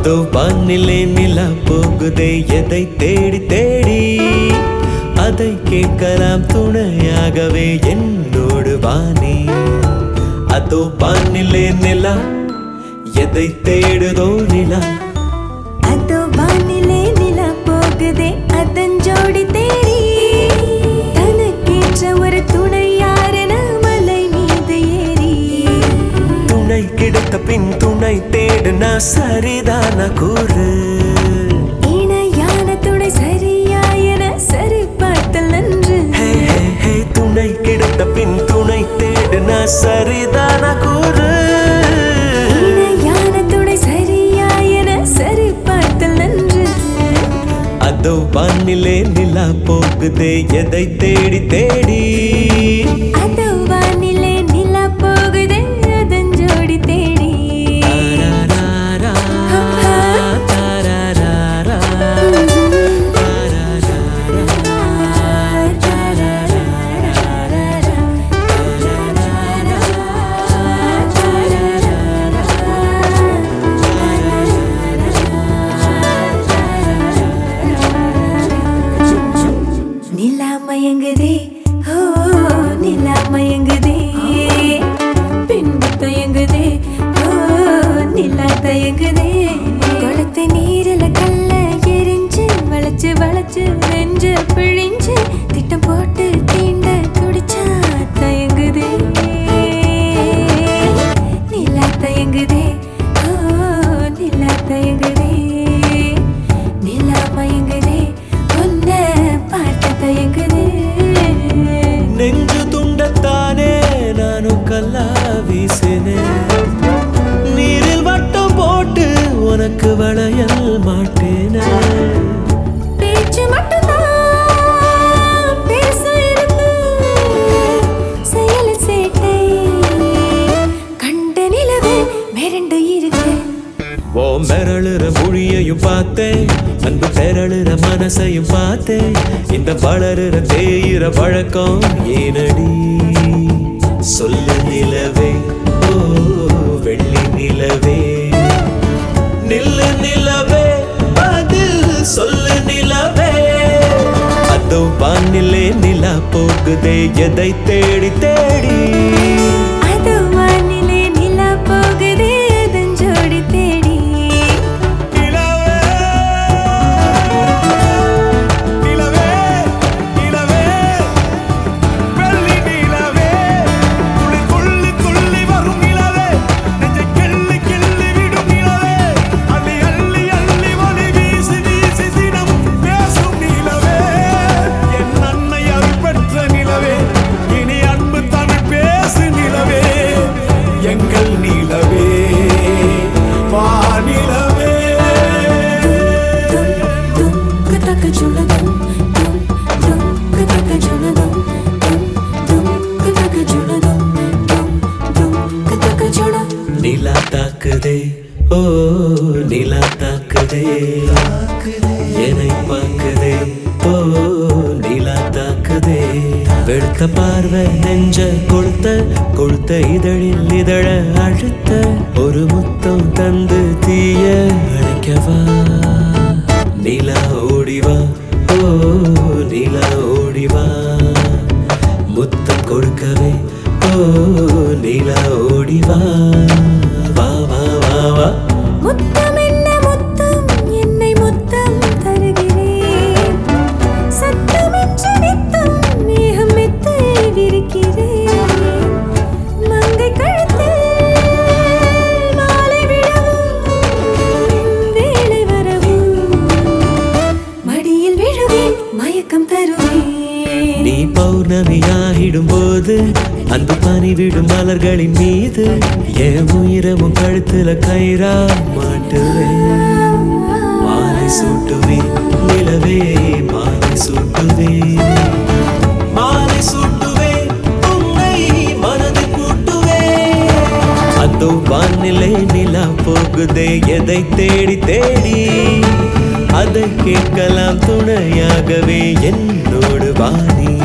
அதோ வானிலே நிலா போகுதே எதை தேடி தேடி அதை கேட்கலாம் துணையாகவே என்னோடு வாணி அதோ வானிலே நிலா எதை தேடுதோ நிலா அதோ வானிலே நிலா போகுதே அதன் ஜோடி தேடி தனக்கேற்ற ஒரு துணை யாரென மலை மீது ஏறி துணை கிடைத்த பின் துணை தேடுனா சரிதான கூறு இணையான துணை சரியா என சரி பார்த்தல் நன்று ஹே, ஹே, ஹே, துணை கிடைத்த பின் துணை தேடுனா சரிதான கூறு இணையான துணை சரியா என சரி பார்த்தல் நன்று அதோ வானிலே நிலா போகுதே எதை தேடி தேடி அதோ வானிலே நிலா போகுதே அதன் ஜோடி தேடி தாராராரா, தாராராரா, நிலா மயங்குதே ஓ நிலா மயங்குதே பின்பு தயங்குதே ஓ நிலா தயங்குதே குளத்து நீரில கல்ல எரிஞ்சு வளைச்சு வளைச்சு நெஞ்சு பிழிஞ்சு திட்டம் போட்டு தீண்ட துடிச்சா தயங்குதே நிலா தயங்குதே ஓ நிலா தயங்குதே நிலா மயங்குதே உன்ன பார்த்து தயங்குதே நெஞ்சு துண்டத்தானே நானும் கல்லா வீசினேன் நீரில் வட்டம் போட்டு உனக்கு வளையல் மாட்டேனே பேச்சு மட்டும்தான் பேச இருக்கு செயல் சேட்டை கண்ட நிலவு மிரண்டு இருக்கு ஓ மிரளுற மொழியையும் பார்த்தேன் அன்பு பெறளுற மனசையும் பார்த்தேன் இந்த வளருற தேயிற பழக்கம் ஏனடி சொல்லு நிலவே ஓ வெள்ளி நிலவே நில்லு நிலவே பதில் சொல்லு நிலவே அதோ வானிலே நிலா போகுதே எதை தேடி தேடி அது வானிலே நிலா போகுதே அதன் ஜோடி தேடி நிலவே நிலவே நிலவே வெள்ளி நிலவே துளி துள்ளி துள்ளி வரும் நிலவே நெஞ்சை கிள்ளி கிள்ளி விடும் நிலவே அள்ளி அள்ளி அள்ளி ஒளி வீசி வீசி தினம் பேசும் நிலவே என் அன்னை அருள் பெற்ற நிலவே இனி அன்பு தமிழ் பேசு நிலவே எங்கள் நிலவே வானிலவே தும் கதக ஜுலகம் தும் தும் கதக ஜுலகம் தும் தும் கதக ஜுலகம் தும் தும் கதக ஜுலகம் நிலா தாக்குதே ஓ நிலா தாக்குதே என்னை பார்க்குதே ஓ நிலா தாக்குதே வெளுத்த பார்வை நெஞ்ச கொளுத்த கொளுத்த இதழில் இதழ அழுத்த ஒரு முத்தம் தந்து தீய அணைக்கவா நிலா ஓடிவா ஓ நிலா ஓடிவா முத்தம் கொடுக்கவே ஓ நிலா ஓடிவா வா வா வா வா முத்தம் என்ன முத்தம் என்னை முத்தம் தருகிறேன் சத்தமின்றி நித்தம் மேகம் மெத்தை விரிக்கிறேன் மங்கை கழுத்தில் மாலை விழவும் வேலை வரவும் மடியில் விழுவேன் மயக்கம் தருவேன் நீ பௌர்ணமியாகிடும் போது அன்பு பனி விடும் மலர்களின் மீது என் உயிரமும் கழுத்துல கயிறா மாட்டுவேன் மாலை சூட்டுவேன் நிலவே மாலை சூட்டுவேன் மாலை சூட்டுவேன் உன்னை மனதில் கூட்டுவேன் அதோ வானிலை நிலா போகுதே எதை தேடி தேடி அதை கேட்கலாம் துணையாகவே என்னோடு வாணி